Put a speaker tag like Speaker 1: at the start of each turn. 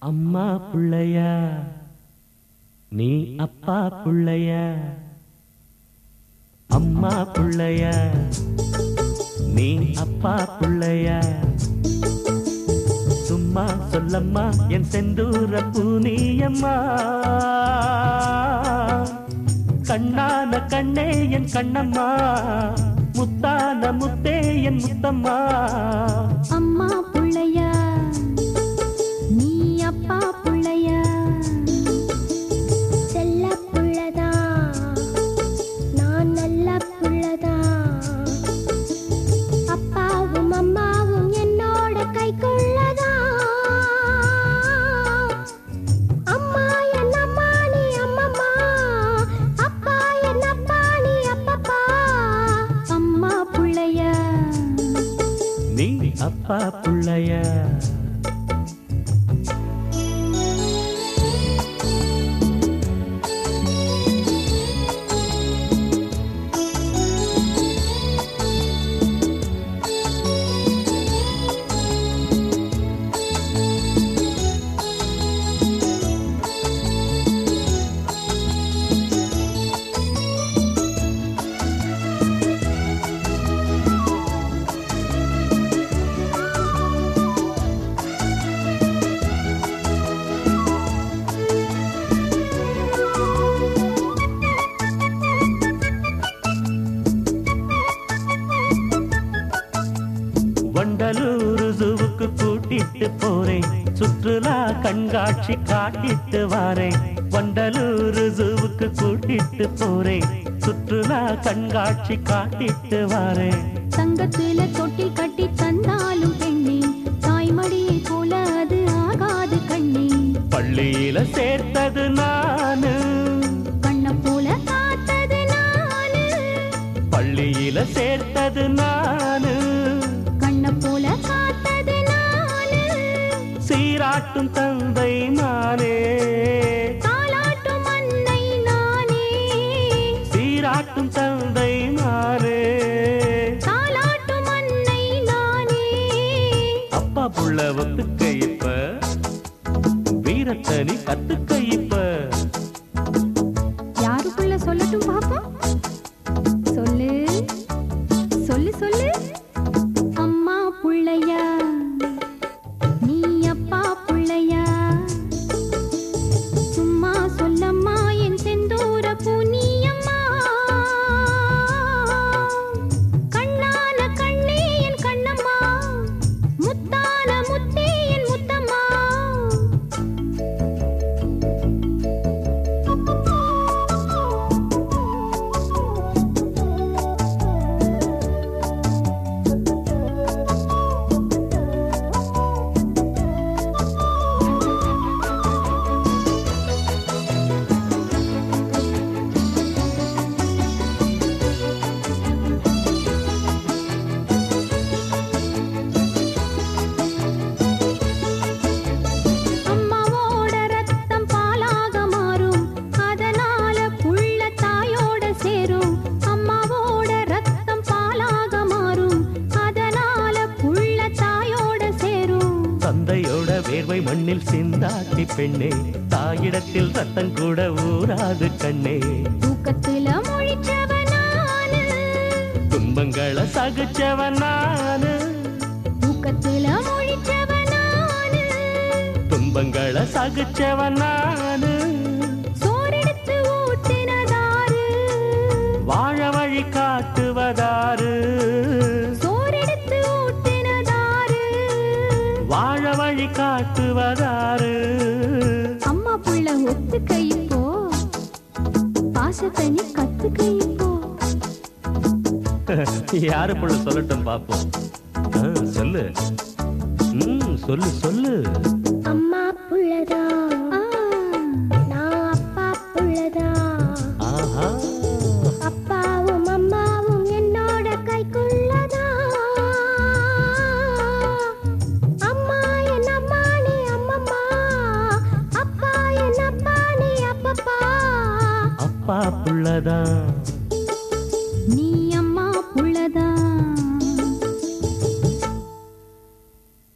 Speaker 1: அம்மா புள்ளையா நீ அப்பா புள்ளையா அம்மா புள்ளையா நீ அப்பா புள்ளையா சும்மா சொல்லம்மா என் செந்தூர பூனியம்மா கண்ணான கண்ணே என் கண்ணம்மா முத்தான முத்தே என் முத்தம்மா
Speaker 2: அம்மா புள்ளையா நீ அப்பா புள்ளையா
Speaker 3: செல்ல புள்ளதா நான் நல்ல புள்ளதா அப்பாவும் அம்மாவும் என்னோட கைக்குள்ளதா அம்மா என் அம்மா நீ அம்மம்மா அப்பா என் அப்பா நீ அப்பப்பா
Speaker 2: அம்மா புள்ளையா
Speaker 1: நீ அப்பா புள்ளையா வண்டலூர் ஜூவுக்கு கூட்டிட்டு போறேன் சுற்றுலா கண்காட்சி காட்டிட்டு வாரேன் வண்டலூர் ஜூவுக்கு கூட்டிட்டு போறேன் சுற்றுலா கண்காட்சி காட்டிட்டு வாரேன்
Speaker 2: தங்கத்துல தொட்டில் கட்டி தந்தாலும் பெண்ணே தாய்மடியை போல அது ஆகாது கண்ணே
Speaker 1: பள்ளியில சேர்த்தது நானு
Speaker 2: கண்ண போல காத்தது நானு
Speaker 1: பள்ளியில சேர்த்தது நானு
Speaker 2: கண்ண போல காத்தது நானு
Speaker 1: சீராட்டும் தந்தை மானே
Speaker 2: தாலாட்டும் அன்னை நானே
Speaker 1: சீராட்டும் தந்தை மானே
Speaker 2: தாலாட்டும் அன்னை நானே
Speaker 1: அப்பா புள்ள ஒத்துக்க இப்ப வீரத்தனி கத்துக்க இப்ப
Speaker 2: யாருக்குள்ள சொல்லட்டும் பாப்போம் சொல்லு சொல்லு சொல்லு அம்மா புள்ளையா நீ அப்பா புள்ளையா சும்மா சொல்லம்மா என் செந்தூர பூனியம்மா கண்ணான கண்ணே என் கண்ணம்மா முத்தான முத்தே என் முத்தம்மா அம்மாவோட ரத்தம் பாலாக மாறும் அதனால புள்ள தாயோட சேரும் அம்மாவோட ரத்தம் பாலாக மாறும் அதனால புள்ள தாயோட சேரும்
Speaker 1: தந்தையோட வேர்வை மண்ணில் சிந்தாட்டி பெண்ணே தாயிடத்தில் ரத்தம் கூட ஊராது கண்ணே
Speaker 2: தூக்கத்துல மொழிச்சவனானு
Speaker 1: துன்பங்களை சகிச்சவன் நானு
Speaker 2: தூக்கத்துல மொழிச்சவனானு
Speaker 1: துன்பங்களை சகிச்சவன் நானு
Speaker 2: சோறெடுத்து ஊட்டினதாரு
Speaker 1: வாழ வழி காட்டுவதாரு
Speaker 2: சோறெடுத்து ஊட்டினதாரு
Speaker 1: வாழ வழி காட்டுவதாரு
Speaker 2: அம்மா புள்ள ஒத்துக்க இப்போ பாசத்தை நீ கத்துக்க இப்போ
Speaker 1: யாரு புள்ள சொல்லட்டும் பாப்போம் ஆ, சொல்லு ம் சொல்லு சொல்லு
Speaker 3: அம்மா புள்ளதா
Speaker 2: ஆ,
Speaker 3: நான் அப்பா புள்ளதா
Speaker 1: ஆஹா
Speaker 3: அப்பாவும் அம்மாவும் என்னோட கைக்குள்ளதா அம்மா என் அம்மா நீ அம்மம்மா அப்பா என் அப்பா நீ அப்பப்பா
Speaker 1: அப்பா புள்ளதான்